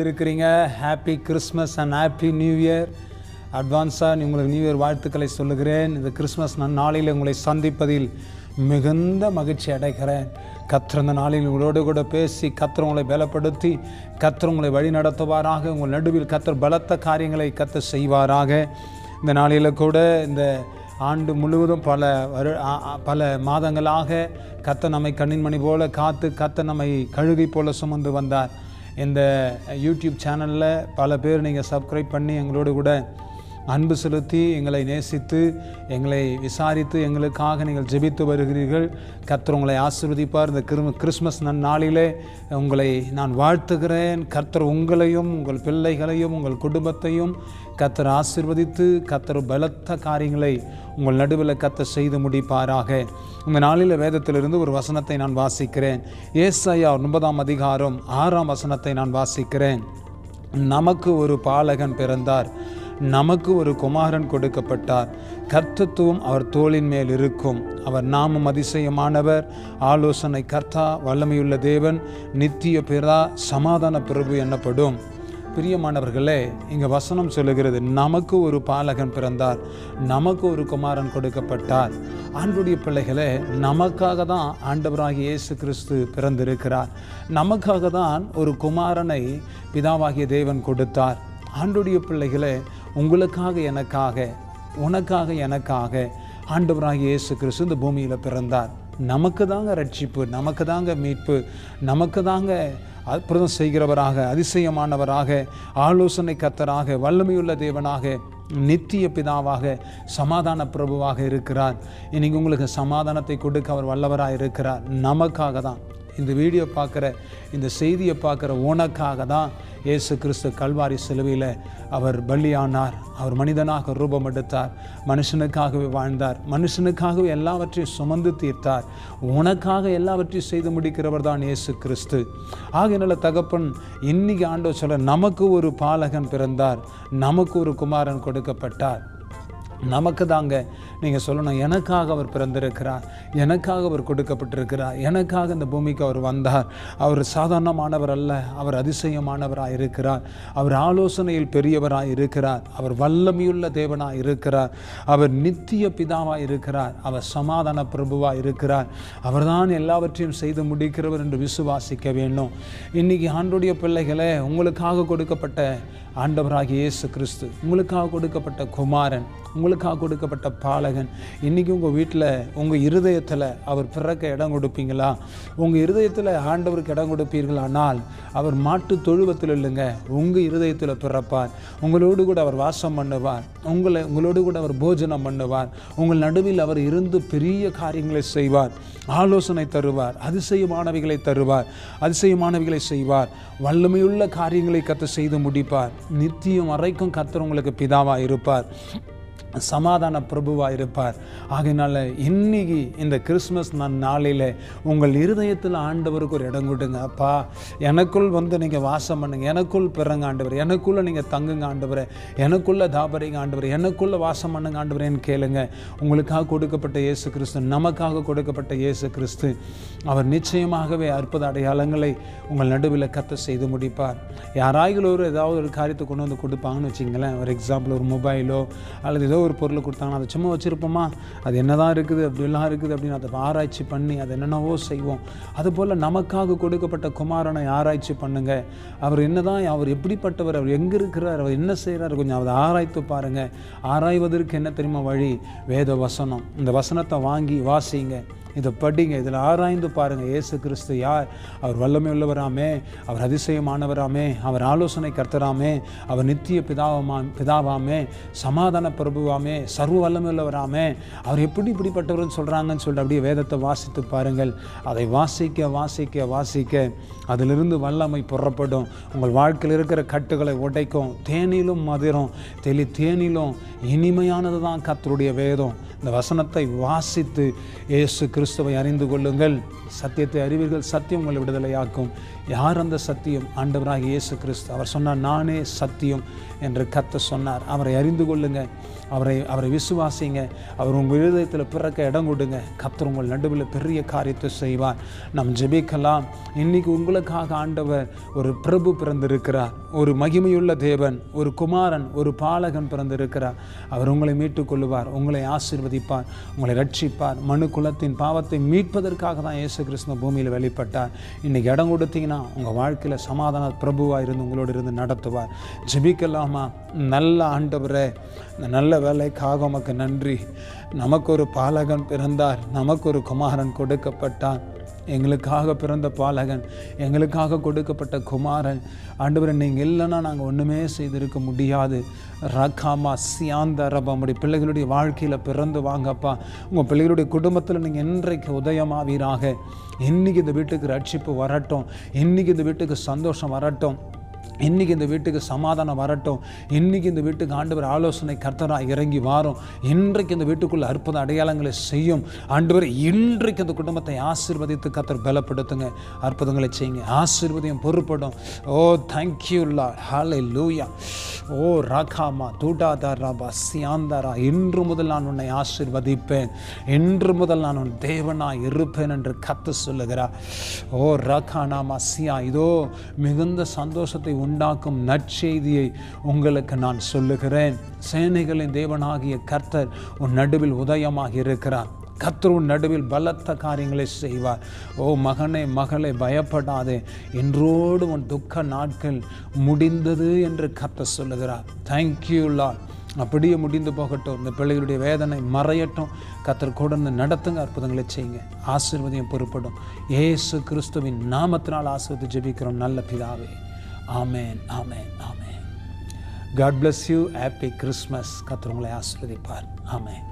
இருக்கிறீங்க happy Christmas and happy new year அட்வான்ஸாக உங்களுக்கு நியூ இயர் வாழ்த்துக்களை சொல்லுகிறேன் இந்த கிறிஸ்மஸ் நாளில் உங்களை சந்திப்பதில் மிகுந்த மகிழ்ச்சி அடைகிறேன் கத்திர இந்த நாளில் உங்களோடு கூட பேசி கத்திர உங்களை பலப்படுத்தி கத்திர உங்களை வழி நடத்துவாராக உங்கள் நடுவில் கத்தர் பலத்த காரியங்களை கத்த செய்வாராக இந்த நாளில் கூட இந்த ஆண்டு முழுவதும் பல வரு ஆ- ஆ- பல மாதங்களாக கத்த நம்மை கண்ணின் மணி போல காத்து கத்த நம்மை கழுகை போல சுமந்து வந்தார் இந்த யூடியூப் சேனலில் பல பேர் நீங்கள் சப்ஸ்கிரைப் பண்ணி எங்களோடு கூட அன்பு செலுத்தி எங்களை நேசித்து எங்களை விசாரித்து எங்களுக்காக நீங்கள் ஜெபித்து வருகிறீர்கள் கர்த்தர் உங்களை ஆசீர்வதிப்பார் இந்த கிறிம கிறிஸ்மஸ் நன்னாளிலே உங்களை நான் வாழ்த்துகிறேன் கர்த்தர் உங்களையும் உங்கள் பிள்ளைகளையும் உங்கள் குடும்பத்தையும் கர்த்தர் ஆசீர்வதித்து கர்த்தர் பலத்த காரியங்களை உங்கள் நடுவில் கர்த்தர் செய்து முடிப்பாராக இந்த நாளில் வேதத்திலிருந்து ஒரு வசனத்தை நான் வாசிக்கிறேன் ஏசாயா ஒன்பதாம் அதிகாரம் ஆறாம் வசனத்தை நான் வாசிக்கிறேன் நமக்கு ஒரு பாலகன் பிறந்தார் நமக்கு ஒரு குமாரன் கொடுக்கப்பட்டார் கர்த்தத்துவம் அவர் தோளின் மேல் இருக்கும் அவர் நாமம் அதிசயமானவர் ஆலோசனை கர்த்தா வல்லமையுள்ள தேவன் நித்திய பிறா சமாதான பிரபு எனப்படும் பிரியமானவர்களே இங்கே வசனம் சொல்லுகிறது நமக்கு ஒரு பாலகன் பிறந்தார் நமக்கு ஒரு குமாரன் கொடுக்கப்பட்டார் ஆண்டுடைய பிள்ளைகளே நமக்காக தான் ஆண்டவராகிய இயேசு கிறிஸ்து பிறந்திருக்கிறார் நமக்காக தான் ஒரு குமாரனை பிதாவாகிய தேவன் கொடுத்தார் ஆண்டுடைய பிள்ளைகளே உங்களுக்காக எனக்காக உனக்காக எனக்காக ஆண்டவராகிய இயேசு கிறிஸ்து இந்த பூமியில் பிறந்தார் நமக்கு தாங்க ரட்சிப்பு நமக்கு தாங்க மீட்பு நமக்கு தாங்க அற்புதம் செய்கிறவராக அதிசயமானவராக ஆலோசனை கத்தராக வல்லமையுள்ள தேவனாக நித்திய பிதாவாக சமாதான பிரபுவாக இருக்கிறார் இன்னைக்கு உங்களுக்கு சமாதானத்தை கொடுக்க அவர் வல்லவராக இருக்கிறார் நமக்காக தான் இந்த வீடியோ பார்க்குற இந்த செய்தியை பார்க்குற உனக்காக தான் இயேசு கிறிஸ்து கல்வாரி சிலுவையில் அவர் பலியானார் அவர் மனிதனாக ரூபம் எடுத்தார் மனுஷனுக்காகவே வாழ்ந்தார் மனுஷனுக்காகவே எல்லாவற்றையும் சுமந்து தீர்த்தார் உனக்காக எல்லாவற்றையும் செய்து முடிக்கிறவர் தான் இயேசு கிறிஸ்து ஆகையினால தகப்பன் இன்னைக்கு ஆண்டவர் சொல்ல நமக்கு ஒரு பாலகன் பிறந்தார் நமக்கு ஒரு குமாரன் கொடுக்கப்பட்டார் நமக்கு தாங்க நீங்கள் சொல்லணும் எனக்காக அவர் பிறந்திருக்கிறார் எனக்காக அவர் கொடுக்கப்பட்டிருக்கிறார் எனக்காக இந்த பூமிக்கு அவர் வந்தார் அவர் சாதாரணமானவர் அல்ல அவர் அதிசயமானவராக இருக்கிறார் அவர் ஆலோசனையில் பெரியவராக இருக்கிறார் அவர் வல்லமையுள்ள தேவனாக இருக்கிறார் அவர் நித்திய பிதாவாக இருக்கிறார் அவர் சமாதான பிரபுவாக இருக்கிறார் அவர்தான் எல்லாவற்றையும் செய்து முடிக்கிறவர் என்று விசுவாசிக்க வேண்டும் இன்னைக்கு ஆண்டுடைய பிள்ளைகளே உங்களுக்காக கொடுக்கப்பட்ட ஆண்டவராகிய இயேசு கிறிஸ்து உங்களுக்காக கொடுக்கப்பட்ட குமாரன் உங்களுக்காக கொடுக்கப்பட்ட பாலகன் இன்றைக்கி உங்கள் வீட்டில் உங்கள் இருதயத்தில் அவர் பிறக்க இடம் கொடுப்பீங்களா உங்கள் இருதயத்தில் ஆண்டவருக்கு இடம் கொடுப்பீர்களானால் அவர் மாட்டு தொழுவத்தில் இல்லைங்க உங்கள் இருதயத்தில் பிறப்பார் உங்களோடு கூட அவர் வாசம் பண்ணுவார் உங்களை உங்களோடு கூட அவர் போஜனம் பண்ணுவார் உங்கள் நடுவில் அவர் இருந்து பெரிய காரியங்களை செய்வார் ஆலோசனை தருவார் அதிசயமானவைகளை தருவார் அதிசயமானவைகளை செய்வார் வல்லமையுள்ள காரியங்களை கத்த செய்து முடிப்பார் நித்தியம் வரைக்கும் கத்தர் உங்களுக்கு பிதாவாக இருப்பார் சமாதான பிரபுவாக இருப்பார் ஆகையினால இன்னைக்கு இந்த கிறிஸ்மஸ் நான் நாளில் உங்கள் இருதயத்தில் ஆண்டவருக்கு ஒரு இடம் கொடுங்க அப்பா எனக்குள் வந்து நீங்கள் வாசம் பண்ணுங்க எனக்குள் பிறங்க ஆண்டவர் எனக்குள்ளே நீங்கள் தங்குங்க ஆண்டவரே எனக்குள்ளே தாபரிங்க ஆண்டவர் எனக்குள்ளே வாசம் பண்ணுங்க ஆண்டவரேன்னு கேளுங்க உங்களுக்காக கொடுக்கப்பட்ட இயேசு கிறிஸ்து நமக்காக கொடுக்கப்பட்ட இயேசு கிறிஸ்து அவர் நிச்சயமாகவே அற்புத அடையாளங்களை உங்கள் நடுவில் கத்த செய்து முடிப்பார் யாராயிலும் ஒரு ஏதாவது ஒரு காரியத்தை கொண்டு வந்து கொடுப்பாங்கன்னு வச்சிங்களேன் ஒரு எக்ஸாம்பிள் ஒரு மொபைலோ அல்லது ஏதோ ஒரு பொருளை கொடுத்தாங்கன்னா அதை சும்மா வச்சுருப்போமா அது என்னதான் இருக்குது அப்படிலாம் இருக்குது அப்படின்னு அதை ஆராய்ச்சி பண்ணி அதை என்னென்னவோ செய்வோம் அதுபோல் நமக்காக கொடுக்கப்பட்ட குமாரனை ஆராய்ச்சி பண்ணுங்க அவர் என்னதான் அவர் எப்படிப்பட்டவர் அவர் எங்கே இருக்கிறார் அவர் என்ன செய்கிறார் கொஞ்சம் அதை ஆராய்த்து பாருங்கள் ஆராய்வதற்கு என்ன தெரியுமா வழி வேத வசனம் இந்த வசனத்தை வாங்கி வாசிங்க இதை படிங்க இதில் ஆராய்ந்து பாருங்கள் இயேசு கிறிஸ்து யார் அவர் வல்லமை உள்ளவராமே அவர் அதிசயமானவராமே அவர் ஆலோசனை கர்த்தராமே அவர் நித்திய பிதாவமா பிதாவாமே சமாதான பிரபுவாமே சர்வ வல்லமை உள்ளவராமே அவர் எப்படி இப்படிப்பட்டவர்னு சொல்கிறாங்கன்னு சொல்லிட்டு அப்படியே வேதத்தை வாசித்து பாருங்கள் அதை வாசிக்க வாசிக்க வாசிக்க அதிலிருந்து வல்லமை புறப்படும் உங்கள் வாழ்க்கையில் இருக்கிற கட்டுகளை உடைக்கும் தேனிலும் மதுரம் தெளி தேனிலும் இனிமையானது தான் கத்தருடைய வேதம் இந்த வசனத்தை வாசித்து இயேசு கிறிஸ்துவை அறிந்து கொள்ளுங்கள் சத்தியத்தை அறிவீர்கள் சத்தியம் உங்களை விடுதலையாக்கும் யார் அந்த சத்தியம் ஆண்டவராக இயேசு கிறிஸ்து அவர் சொன்னார் நானே சத்தியம் என்று கத்த சொன்னார் அவரை அறிந்து கொள்ளுங்க அவரை அவரை விசுவாசிங்க அவர் உங்கள் இருதயத்தில் பிறக்க இடம் கொடுங்க கத்தர் உங்கள் நடுவில் பெரிய காரியத்தை செய்வார் நம் ஜெபிக்கலாம் இன்னைக்கு உங்களுக்காக ஆண்டவர் ஒரு பிரபு பிறந்திருக்கிறார் ஒரு மகிமையுள்ள தேவன் ஒரு குமாரன் ஒரு பாலகன் பிறந்திருக்கிறார் அவர் உங்களை மீட்டுக் கொள்ளுவார் உங்களை ஆசீர்வதிப்பார் உங்களை ரட்சிப்பார் மனு குலத்தின் பாவத்தை மீட்பதற்காக தான் இயேசு கிறிஸ்துவ பூமியில் வெளிப்பட்டார் இன்னைக்கு இடம் கொடுத்தீங்கன்னா உங்கள் வாழ்க்கையில் சமாதான பிரபுவாக இருந்து உங்களோடு இருந்து நடத்துவார் ஜெபிக்கலாமா நல்ல ஆண்டவரே இந்த நல்ல வேலைக்காக உமக்கு நன்றி நமக்கு ஒரு பாலகன் பிறந்தார் நமக்கு ஒரு குமாரன் கொடுக்கப்பட்டான் எங்களுக்காக பிறந்த பாலகன் எங்களுக்காக கொடுக்கப்பட்ட குமாரன் ஆண்டவரை நீங்கள் இல்லைன்னா நாங்கள் ஒன்றுமே செய்திருக்க முடியாது ரகாமா சியாந்த ரபா உங்களுடைய பிள்ளைகளுடைய வாழ்க்கையில் பிறந்து வாங்கப்பா உங்கள் பிள்ளைகளுடைய குடும்பத்தில் நீங்கள் என்றைக்கு உதயமாவீராக இன்னைக்கு இந்த வீட்டுக்கு ரட்சிப்பு வரட்டும் இன்னைக்கு இந்த வீட்டுக்கு சந்தோஷம் வரட்டும் இன்னைக்கு இந்த வீட்டுக்கு சமாதானம் வரட்டும் இன்னைக்கு இந்த வீட்டுக்கு ஆண்டவர் ஆலோசனை கர்த்தராக இறங்கி வாரும் இன்றைக்கு இந்த வீட்டுக்குள்ள அற்புத அடையாளங்களை செய்யும் ஆண்டவர் இன்றைக்கு இந்த குடும்பத்தை ஆசீர்வதித்து கர்த்தர் பலப்படுத்துங்க அற்புதங்களை செய்யுங்க ஆசீர்வதியம் பொறுப்படும் ஓ தேங்க்யூ லா ஹாலை லூயா ஓ ராகாமா தூடாதா ராபா சியாந்தாரா இன்று முதல் நான் உன்னை ஆசீர்வதிப்பேன் இன்று முதல் நான் உன் தேவனாய் இருப்பேன் என்று கத்து சொல்லுகிறார் ஓ ரகானாமா சியா இதோ மிகுந்த சந்தோஷத்தை உண்டாக்கும் நற்செய்தியை உங்களுக்கு நான் சொல்லுகிறேன் சேனைகளின் தேவனாகிய கர்த்தர் உன் நடுவில் உதயமாக இருக்கிறார் கர்த்தர் உன் நடுவில் பலத்த காரியங்களை செய்வார் ஓ மகனே மகளே பயப்படாதே என்றோடு உன் துக்க நாட்கள் முடிந்தது என்று கர்த்தர் சொல்லுகிறார் தேங்க்யூ லார்ட் அப்படியே முடிந்து போகட்டும் இந்த பிள்ளைகளுடைய வேதனை மறையட்டும் கத்தர் கொடுந்து நடத்துங்க அற்புதங்களை செய்யுங்க ஆசீர்வதியம் பொறுப்படும் ஏசு கிறிஸ்துவின் நாமத்தினால் ஆசீர்வதி ஜெபிக்கிறோம் நல்ல பிதாவே ஆமேன் ஆமேன் ஆமேன் God bless you happy Christmas கத்தர் உங்களை ஆசீர்வதிப்பார் ஆமேன்